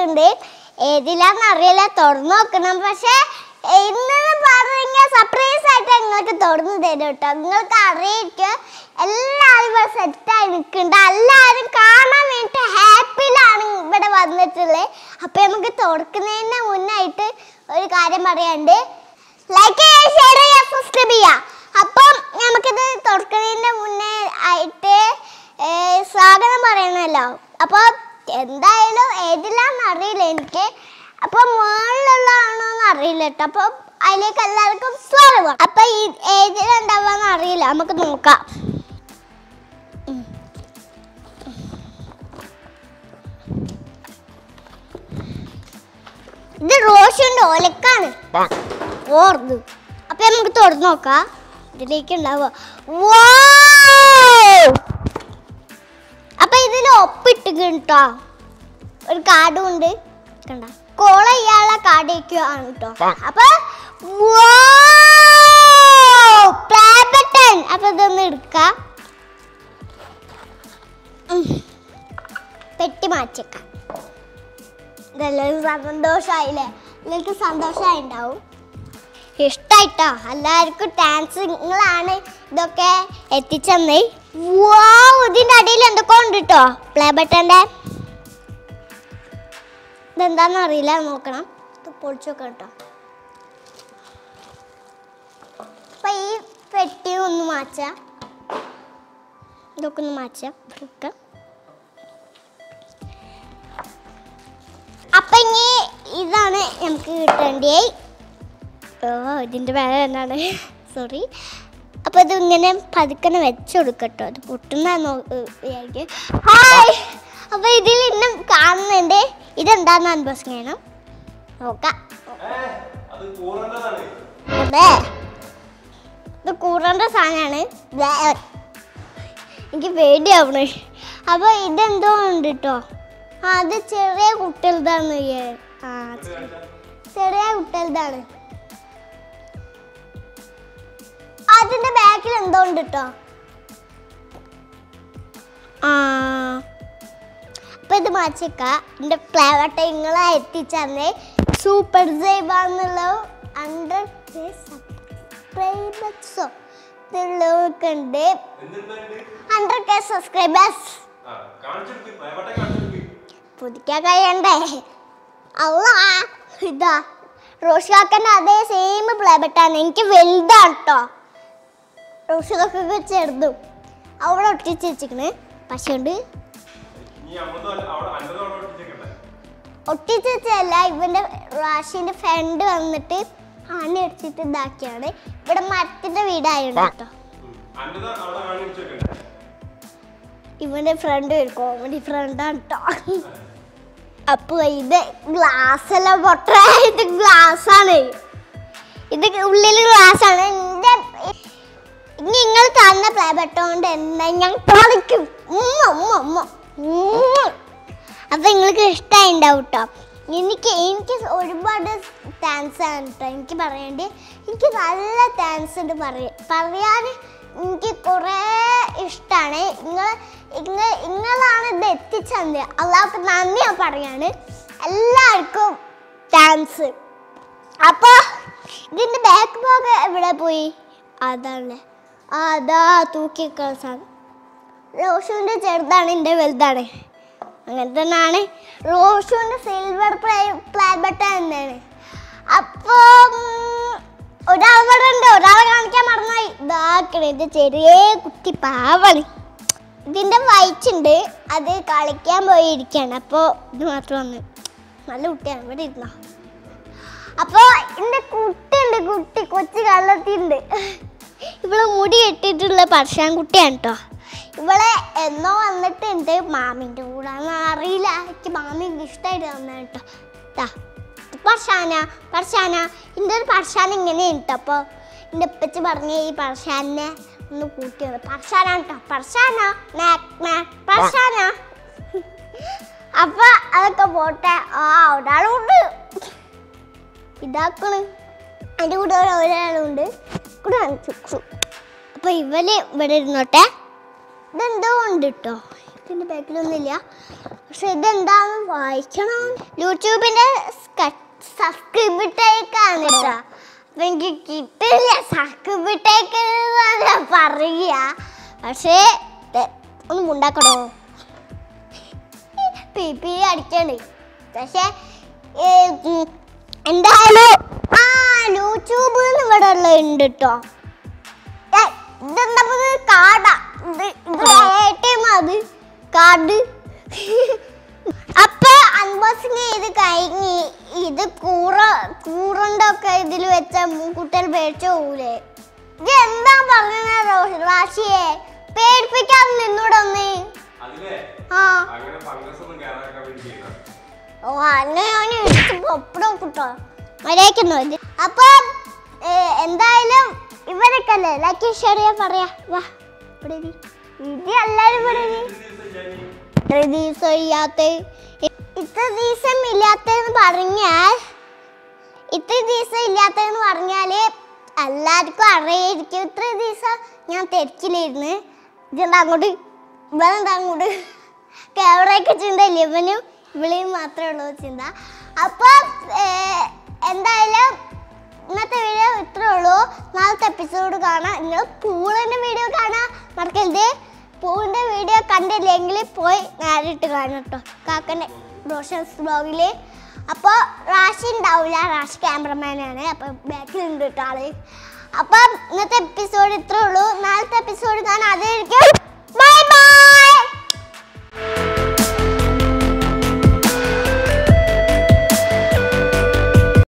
വന്നിട്ടുണ്ട് ഏതിലാന്ന് അറിയില്ല തുറന്നു നോക്കണം പക്ഷെ ഇന്ന് പറഞ്ഞാൽ സർപ്രൈസ് ആയിട്ട് നിങ്ങൾക്ക് തുറന്നു തരും കേട്ടോ നിങ്ങൾക്ക് അറിയിക്കും എല്ലാവരും സെറ്റായി നിൽക്കുന്നുണ്ട് എല്ലാവരും കാണാൻ വേണ്ടിയിട്ട് ഹാപ്പിയിലാണ് ഇവിടെ വന്നിട്ടുള്ളത് അപ്പൊ നമുക്ക് തുറക്കുന്നതിന് മുന്നായിട്ട് ഒരു കാര്യം പറയാണ്ട് ലൈക്ക് ചെയ്യുക ഷെയർ ചെയ്യുക സബ്സ്ക്രൈബ് ചെയ്യുക അപ്പം നമുക്കിത് തുറക്കുന്നതിന് മുന്നേ ആയിട്ട് ഏ, സ്വാഗതം പറയണമല്ലോ അപ്പോൾ എന്തായാലും ഏതിലാന്ന് അറിയില്ല എനിക്ക് അപ്പോൾ മുകളിലുള്ളതാണോന്ന് അറിയില്ല കേട്ടോ അപ്പോൾ അതിലേക്ക് എല്ലാവർക്കും സ്വാഗതം അപ്പോൾ ഈ ഏതിലുണ്ടാവാന്ന് അറിയില്ല നമുക്ക് നോക്കാം ഉം. ഇത് റോഷുണ്ട് ഓലക്കാണ് ഓർന്നു അപ്പൊ നമുക്ക് തുറന്നു നോക്കാം ഇതിലേക്ക് ഉണ്ടാവുക അപ്പൊ ഇതിൽ ഒപ്പിട്ട് കേട്ടോ ഒരു കാർഡും ഉണ്ട് കണ്ട കോള ഇയാളെ കാർഡ് വയ്ക്കുകയാണ് കേട്ടോ അപ്പൊ പ്ലേ ബട്ടൺ അപ്പൊ ഇതൊന്ന് എടുക്കാം ഉം. പെട്ടി മാറ്റിക്കാം ഇതെല്ലാവരും സന്തോഷമായില്ലേ നിങ്ങൾക്ക് സന്തോഷമായി ഉണ്ടാവും ഇഷ്ടായിട്ടോ എല്ലാവർക്കും താങ്ക്സ് നിങ്ങളാണ് ഇതൊക്കെ എത്തിച്ചെന്ന് വാവ് ഇതിന്റെ അടിയിൽ എന്തൊക്കെ ഉണ്ട് കേട്ടോ പ്ലേ ബട്ടന്റെ ഇതെന്താന്ന് അറിയില്ല നോക്കണം ഇത് പൊളിച്ചു നോക്കാം കേട്ടോ അപ്പൊ ഈ പെട്ടി ഒന്ന് മാച്ച ഇതൊക്കെ ഒന്ന് മാച്ച ഇതൊക്കെ അപ്പൊ ഇനി ഇതാണ് നമുക്ക് കിട്ടേണ്ടേ ഓ ഇതിന്റെ പേര് എന്താണ് സോറി അപ്പൊ ഇത് ഇങ്ങനെ പതുക്കനെ വെച്ച് കൊടുക്കട്ടോ അത് പൊട്ടുന്ന വിചാരിക്കും ഹായ് അപ്പൊ ഇതിൽ ഇന്നും കാണുന്നുണ്ട് ഇതെന്താന്ന് അൺബോക്സ് ചെയ്യണം നോക്കാം അത് കൂറേണ്ടതാണ് അതെ ഇത് കൂറേണ്ട സാധനമാണ് എനിക്ക് പേടിയാവണേ അപ്പൊ ഇതെന്തോ ഉണ്ട് കേട്ടോ ആ അത് ചെറിയ കുട്ടികളുതാണ് ആ ചെറിയ കുട്ടികളുതാണ് അതിന്റെ ബാക്കിൽ എന്തോ ഉണ്ട് കേട്ടോ ആ അപ്പൊ ഇത് മാറ്റിക്ക എന്റെ പ്ലേവട്ട ഇങ്ങളെ എത്തിച്ചന്നെ സൂപ്പർ ജൈബാന്നുള്ള ഹൺഡ്രഡ് സബ്സ്ക്രൈബേഴ്സോ ഇതുള്ളവർക്കുണ്ട് എന്തുണ്ട് ഹൺഡ്രഡ് കെ സബ്സ്ക്രൈബേഴ്സ് ആ കാണിച്ചെടുക്ക് പ്രൈവട്ടെ കാണിച്ചെടുക്ക് പുതുക്കാൻ കഴിയണ്ടേ അല്ല ഇതാ റോഷിക്കാക്കൻ്റെ അതേ സെയിം പ്ലേ ബട്ടാണ് എനിക്ക് വലുതാണ് കേട്ടോ റോഷിക്കൊക്കെ ചെറുതും അവിടെ ഒട്ടിച്ച് വെച്ചിക്കണ് പക്ഷേ ഉണ്ട് ഇനി അമ്മ도 അവിടെ അന്നതും അവിടെ ഒട്ടിച്ചേക്കണ്ടേ ഒട്ടിച്ച് വെച്ചല്ല ഇവന്റെ റാഷിന്റെ ഫ്രണ്ട് വന്നിട്ട് ആണി അടിച്ചിട്ട് ഇതാക്കിയാണ് ഇവിടെ മരത്തിന്റെ വീടായുണ്ട് കേട്ടോ അന്നത് അവിടെ കാണിച്ചേക്കണ്ടേ ഇവന്റെ ഫ്രണ്ട് ഒരു കോമഡി ഫ്രണ്ടാണ് കേട്ടോ അപ്പൊ ഇത് ഗ്ലാസ് എല്ലാം പൊട്ട ഇത് ഗ്ലാസ് ആണ് ഇത് ഉള്ളിൽ ഗ്ലാസ് ആണ് എന്റെ ഇനി നിങ്ങൾ തന്ന പ്ലേ ബട്ടോണ്ട് എന്താ ഞാൻ കളിക്കും ഉമ്മ ഉമ്മ ഉമ്മ ഉമ്മ. അപ്പൊ നിങ്ങൾക്ക് ഇഷ്ടമായി ഉണ്ടാവും കേട്ടോ എനിക്ക് എനിക്ക് ഒരുപാട് താങ്ക്സ് ആണ് കേട്ടോ എനിക്ക് പറയേണ്ടി എനിക്ക് നല്ല താങ്ക്സ് ഉണ്ട് പറയ പറയാൻ എനിക്ക് കുറേ ഇഷ്ടമാണ് നിങ്ങൾ നിങ്ങൾ നിങ്ങളാണ് ഇത് എത്തിച്ചത് അള്ളാഹ്ക്ക് നന്ദി ഞാൻ പറയാണ് എല്ലാവർക്കും താങ്ക്സ് അപ്പോൾ ഇതിൻ്റെ ബാക്ക് ഭാഗം എവിടെ പോയി അതാണ് അതാ തൂക്കിക്കള സാധനം റോഷുവിൻ്റെ ചെറുതാണ് എൻ്റെ വലുതാണ് അങ്ങനെ തന്നെയാണ് റോഷുവിൻ്റെ സിൽവർ പ്ലേ പ്ലേ ബട്ടൺ എന്നാണ് അപ്പം ഒരാൾ ഇവിടെ ഉണ്ട് ഒരാളെ കാണിക്കാൻ മറന്നായി ഇതാക്കണേ ഇത് ചെറിയ കുട്ടി പാവാണ് ഇതിൻ്റെ വയറ്റുണ്ട് അത് കളിക്കാൻ പോയിരിക്കുകയാണ് അപ്പോൾ ഇത് മാത്രം വന്ന് നല്ല കുട്ടിയാണ് ഇവിടെ ഇരുന്നോ അപ്പോൾ എൻ്റെ കുട്ടിയുണ്ട് കുട്ടി കൊച്ചു കള്ളത്തിണ്ട് ഇവളെ മുടി കെട്ടിയിട്ടുള്ള പറശാൻ കുട്ടിയാണ് കേട്ടോ ഇവളെ എന്നോ വന്നിട്ടുണ്ട് മാമിൻ്റെ കൂടെ അറിയില്ല എനിക്ക് മാമി ഇഷ്ടമായിട്ട് തന്നെ കേട്ടോ ദാ, ഇത് പറശാന പറശാന എൻ്റെ ഒരു പറശാന ഇങ്ങനെയാണ് കേട്ടോ അപ്പോൾ എൻ്റെ ഉപ്പച്ചി പറഞ്ഞ ഈ പറശാനെ ഒന്ന് കൂട്ടിയത് പറശാന കേട്ടോ പറശാന നാക്ക് നാക്ക് പറശാന അപ്പൊ അതൊക്കെ പോട്ടെ ആ ഒരാളുണ്ട് ഇതാക്കണ് അതിൻ്റെ കൂടെ ഒരു ഒരാളുണ്ട് കൂടെ കാണിച്ചു അപ്പൊ ഇവല് ഇവിടെ ഇരുന്നോട്ടെ ഇതെന്തോ ഉണ്ട് കേട്ടോ ഇതിന്റെ ബാക്കിലൊന്നുമില്ല പക്ഷെ ഇതെന്താന്ന് വായിക്കണം യൂട്യൂബിന്റെ സബ്സ്ക്രൈബ് ടേക്കാണ് കേട്ടോ അപ്പൊ എനിക്ക് കിട്ടില്ല സബ്സ്ക്രൈബ് ടേക്ക് പറയുക പക്ഷേ ദേ, ഒന്ന് മുണ്ടാക്കണോ പി പി അടിക്കണ്ട് പക്ഷെ ഏ, ഉം, എന്തായാലും ആ യൂട്യൂബ് ഇവിടെ ഉള്ള ഉണ്ട് കേട്ടോ ഇതെന്താ കാർഡാ ഇത് ഇത് ATM ആ അത് കാർഡ് അപ്പൊ അൺബോക്സിങ് ചെയ്ത് കഴിഞ്ഞ് ഇത് കൂറ കൂറണ്ടൊക്കെ ഇതിൽ വെച്ച കുട്ടികൾ പേടിച്ചു പോകൂലേ ഇത് എന്താ പറഞ്ഞ റാശിയെ പേടിപ്പിക്കാൻ നിന്നൂടെ ഒന്ന് അതിലേ ആ അങ്ങനെ ഫംഗസ് ഒന്നും കയറാക്കാൻ വേണ്ടി ചെയ്യുന്ന ഓ അന്നെ ഞാൻ ഇടിച്ച് പൊപ്പടം കിട്ടോ മര്യാദക്കുന്നു ഇത് അപ്പൊ ഏ, എന്തായാലും ഇവരൊക്കെ അല്ലേ ലക്കി ഷെറിയ പറയാ വാ ഇവിടെ ഇരി. ഇത് എല്ലാരും ഇവിടെ ഇരി. ഇത്ര ദിവസം ഇല്ലാത്ത ഇത്ര ദിവസം ഇല്ലാത്തെന്ന് പറഞ്ഞാൽ ഇത്ര ദിവസം ഇല്ലാത്തതെന്ന് പറഞ്ഞാല് എല്ലാവർക്കും അറിയായിരിക്കും ഇത്ര ദിവസം ഞാൻ തിരക്കിലായിരുന്നു ഇതെന്താ അങ്ങോട്ട് ഇവനെന്താ അങ്ങോട്ട് ക്യാമറയൊക്കെ ചിന്തയില്ലേ ഇവനും ഇവളെയും മാത്രമേ ഉള്ളൂ ചിന്ത അപ്പം ഏർ, എന്തായാലും ഇന്നത്തെ വീഡിയോ ഇത്രേ ഉള്ളൂ നാളത്തെ എപ്പിസോഡ് കാണാം നിങ്ങൾ പൂളിൻ്റെ വീഡിയോ കാണാൻ മറക്കരുത് പൂവിൻ്റെ വീഡിയോ കണ്ടില്ലെങ്കിൽ പോയി നേരിട്ട് കാണാം കേട്ടോ കാക്കൻ്റെ റോഷൻസ് ബ്ലോഗിൽ അപ്പോൾ റാഷി ഉണ്ടാവില്ല റാഷി ക്യാമറമാനാണ് അപ്പം ബാക്കിലുണ്ട് കേട്ടോ ആള് അപ്പം ഇന്നത്തെ എപ്പിസോഡ് ഇത്രേ ഉള്ളൂ നാളത്തെ എപ്പിസോഡ് കാണാൻ അതായിരിക്കും ബൈ ബൈ